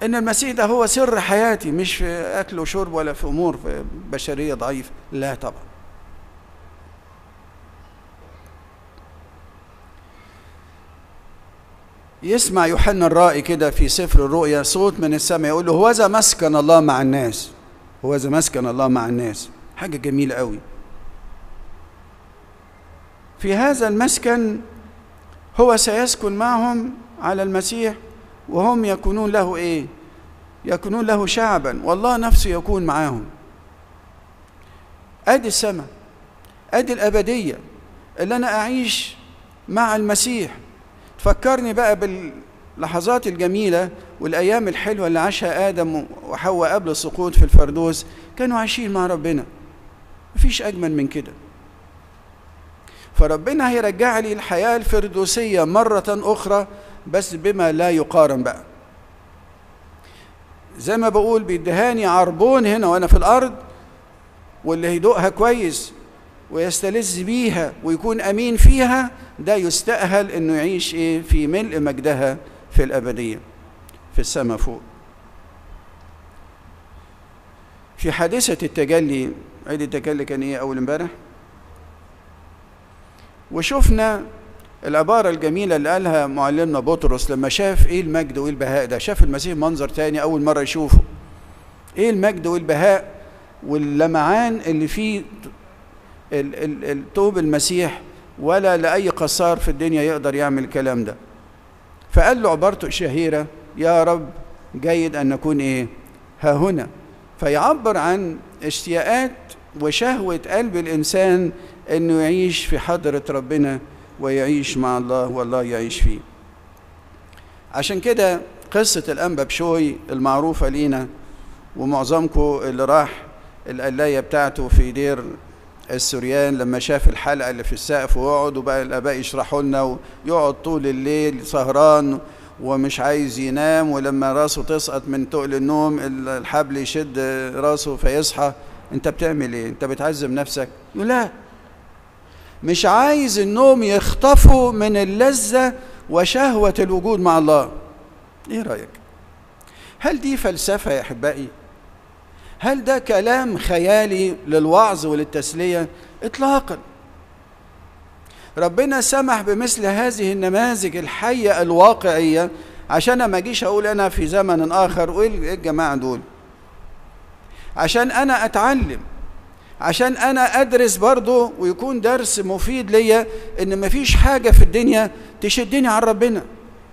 ان المسيح ده هو سر حياتي مش في اكل وشرب ولا في امور في بشريه ضعيفه لا طبعا يسمع يوحنا الرائي كده في سفر الرؤيا صوت من السماء يقول له هوذا مسكن الله مع الناس هوذا مسكن الله مع الناس حاجه جميله قوي في هذا المسكن هو سيسكن معهم على المسيح وهم يكونون له ايه يكونون له شعبا والله نفسه يكون معاهم ادي السماء ادي الابديه اللي انا اعيش مع المسيح تفكرني بقى باللحظات الجميله والايام الحلوه اللي عاشها ادم وحواء قبل السقوط في الفردوس كانوا عايشين مع ربنا مفيش اجمل من كده فربنا هيرجع لي الحياه الفردوسيه مره اخرى بس بما لا يقارن بقى زي ما بقول بيدهاني عربون هنا وانا في الارض واللي هيدوقها كويس ويستلذ بيها ويكون امين فيها ده يستاهل انه يعيش ايه في ملء مجدها في الابديه في السماء فوق في حادثه التجلي عيد التجلي كان ايه اول امبارح وشفنا العبارة الجميلة اللي قالها معلمنا بطرس لما شاف ايه المجد وايه البهاء ده شاف المسيح منظر تاني أول مرة يشوفه ايه المجد والبهاء واللمعان اللي فيه التوب المسيح ولا لأي قصار في الدنيا يقدر يعمل الكلام ده فقال له عبارته الشهيرة يا رب جيد أن نكون إيه ها هنا فيعبر عن اشتياقات وشهوة قلب الإنسان أنه يعيش في حضرة ربنا ويعيش مع الله والله يعيش فيه عشان كده قصة الأنبا بشوي المعروفة لينا ومعظمكم اللي راح القلاية بتاعته في دير السوريان لما شاف الحلقة اللي في السقف ويقعدوا بقى الآباء يشرحوا لنا ويقعد طول الليل سهران ومش عايز ينام ولما راسه تسقط من تقل النوم الحبل يشد راسه فيصحى انت بتعمل ايه انت بتعذب نفسك يقول لا مش عايز النوم يخطفه من اللذة وشهوة الوجود مع الله ايه رأيك هل دي فلسفة يا أحبائي هل ده كلام خيالي للوعظ وللتسلية اطلاقا ربنا سمح بمثل هذه النماذج الحية الواقعية عشان ما اجيش اقول انا في زمن اخر وايه الجماعة دول عشان انا اتعلم عشان انا ادرس برضه ويكون درس مفيد ليا ان مفيش حاجه في الدنيا تشدني عن ربنا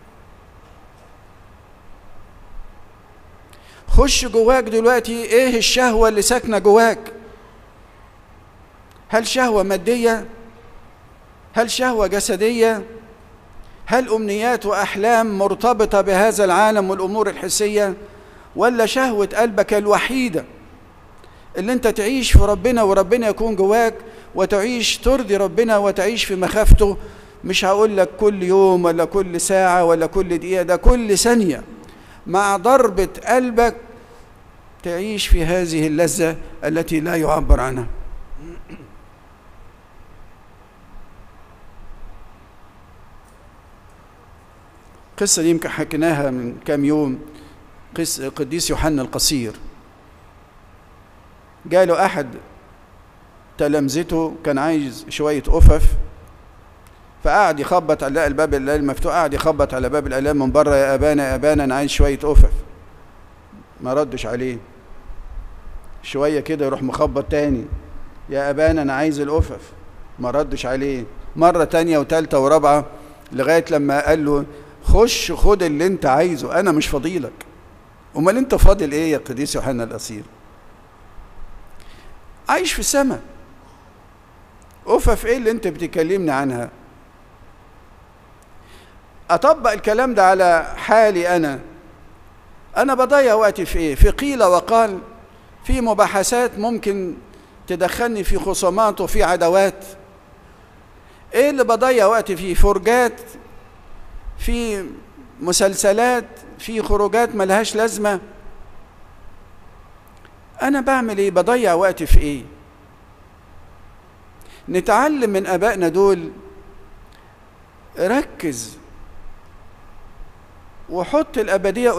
خش جواك دلوقتي ايه الشهوه اللي ساكنه جواك هل شهوه ماديه هل شهوه جسديه هل امنيات واحلام مرتبطه بهذا العالم والامور الحسيه ولا شهوه قلبك الوحيده اللي انت تعيش في ربنا وربنا يكون جواك وتعيش ترضي ربنا وتعيش في مخافته مش هقول لك كل يوم ولا كل ساعة ولا كل دقيقة ده كل ثانية مع ضربة قلبك تعيش في هذه اللذة التي لا يعبر عنها قصة دي يمكن حكيناها من كام يوم قصة قديس يوحنا القصير جاله أحد تلامذته كان عايز شوية أفف فقعد يخبط على الباب الليل مفتوح قعد يخبط على باب الإعلام من بره يا أبانا يا أبانا أنا عايز شوية أفف ما ردش عليه شوية كده يروح مخبط تاني يا أبانا أنا عايز الأفف ما ردش عليه مرة تانية وتالتة ورابعة لغاية لما قال له خش خد اللي انت عايزه أنا مش فضيلك أمال انت فاضل ايه يا قديس يوحنا الأصيل عايش في السماء أفف ايه اللي انت بتكلمني عنها أطبق الكلام ده على حالي أنا أنا بضيع وقتي في إيه؟ في قيل وقال في مباحثات ممكن تدخلني في خصومات وفي عداوات إيه اللي بضيع وقتي فيه؟ فرجات في مسلسلات في خروجات ملهاش لازمة أنا بعمل إيه؟ بضيع وقتي في إيه؟ نتعلم من آبائنا دول ركز وحط الأبدية